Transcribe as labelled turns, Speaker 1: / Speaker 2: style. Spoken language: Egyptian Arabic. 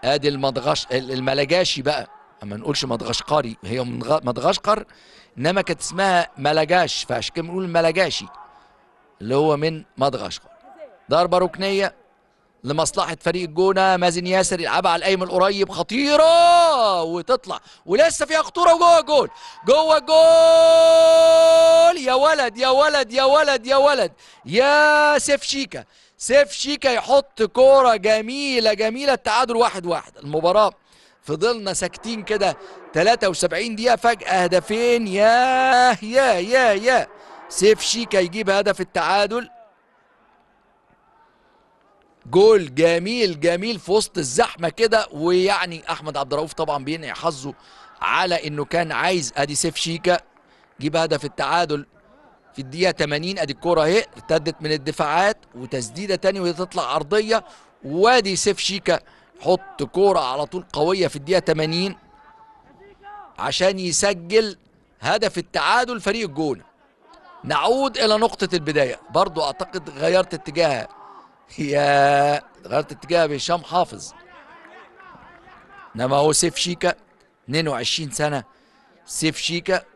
Speaker 1: ادي المدغش الملجاشي بقى اما نقولش مدغشقري هي مدغ- مدغشقر انما كانت اسمها ملجاش فعشان كده بنقول ملجاشي اللي هو من مدغشقر ضربه ركنيه لمصلحه فريق الجونه مازن ياسر يلعبها على القايم القريب خطيره وتطلع ولسه فيها خطوره وجوه الجول جوه الجول يا ولد يا ولد يا ولد يا ولد يا سيف شيكا سيف شيكا يحط كوره جميله جميله التعادل واحد واحد المباراه فضلنا ساكتين كده 73 دقيقه فجاه هدفين يا يا يا يا سيف شيكا يجيب هدف التعادل جول جميل جميل في وسط الزحمه كده ويعني احمد عبد الرؤوف طبعا بينعي حظه على انه كان عايز ادي سيف شيكا جيب هدف التعادل في الدقيقه 80 ادي الكوره اهي ارتدت من الدفاعات وتسديده تاني وهي تطلع عرضيه وادي سيف شيكا حط كوره على طول قويه في الدقيقه 80 عشان يسجل هدف التعادل فريق الجونه نعود الى نقطه البدايه برضو اعتقد غيرت اتجاهها يا غيرت اتجاه بهشام حافظ انما هو سيف شيكا 22 سنه سيف شيكا